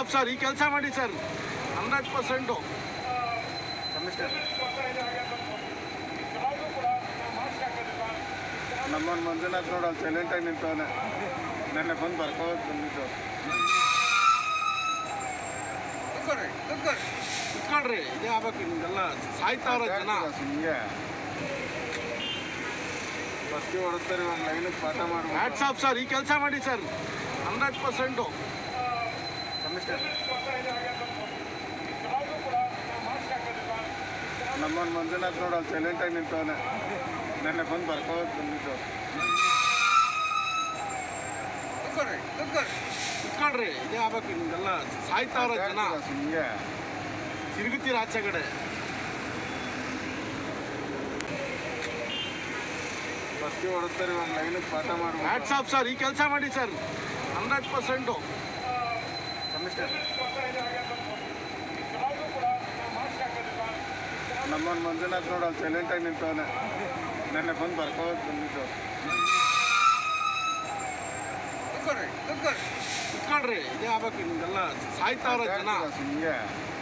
of sir ಈ ಕೆಲಸ ಮಾಡಿ ಸರ್ ಹಂಡ್ರೆಡ್ ಪರ್ಸೆಂಟು ನಮ್ಮನ್ನು ಮಂಜುನಾಥ್ ನೋಡು ಅಲ್ಲಿ ಸೈಲೆಂಟಾಗಿ ನಿಂತವನೆ ನೆನ್ನೆ ಬಂದು ಬರ್ಕೋದು ಬಂದಿದ್ದು ಕುತ್ಕೊಳ್ರಿ ಇದೇ ಆಗ್ಬೇಕು ನಿಮ್ಗೆಲ್ಲ ಸಾಯ್ತಾವ್ರ ಜನ ಹಿಂಗೆ ಬಸ್ಗೆ ಹೊಡೆಸ್ತಾರೆ ಇವಾಗ ಲೈನಿಗೆ ಪಾಠ ಮಾಡ್ಬೇಕು ಹ್ಯಾಟ್ಸ್ ಆಫ್ ಸರ್ ಈ ಕೆಲಸ ಮಾಡಿ ಸರ್ ಹಂಡ್ರೆಡ್ ಪರ್ಸೆಂಟು ನಮ್ಮನ್ನು ಮಂಜುನಾಥ್ ನೋಡು ಅಲ್ಲಿ ಸೈಲೆಂಟಾಗಿ ನಿಂತವನೆ ನೆನ್ನೆ ಬಂದು ಬರ್ಕೋದು ಬಂದಿದ್ದು ಕುತ್ಕೊಳ್ರಿ ಇದೇ ಆಗ್ಬೇಕು ನಿಮ್ಗೆಲ್ಲ ಸಾಯ್ತಾವ್ರ ಜನ ಹಿಂಗೆ ತಿರುಗುತ್ತೀರ ಆಚೆ ಕಡೆ ಬಸ್ಗೆ ಹೊಡೆಸ್ತಾರೆ ಇವಾಗ ಲೈನಿಗೆ ಪಾಠ ಮಾಡ್ಬೇಕು ಹ್ಯಾಟ್ಸ್ ಆಫ್ ಸರ್ ಈ ಕೆಲಸ ಮಾಡಿ ಸರ್ ಹಂಡ್ರೆಡ್ ಪರ್ಸೆಂಟು ನಮ್ಮನ್ನು ಮಂಜುನಾಥ್ ನೋಡು ಅಲ್ಲಿ ಸೈಲೆಂಟಾಗಿ ನಿಂತವನೆ ನೆನ್ನೆ ಬಂದು ಬರ್ಕೋದು ಬಂದಿದ್ದು ಕುತ್ಕೊಳ್ರಿ ಇದೇ ಆಗ್ಬೇಕು ನಿಮ್ಗೆಲ್ಲ ಸಾಯ್ತಾವ್ರ ಜನ ಹಿಂಗೆ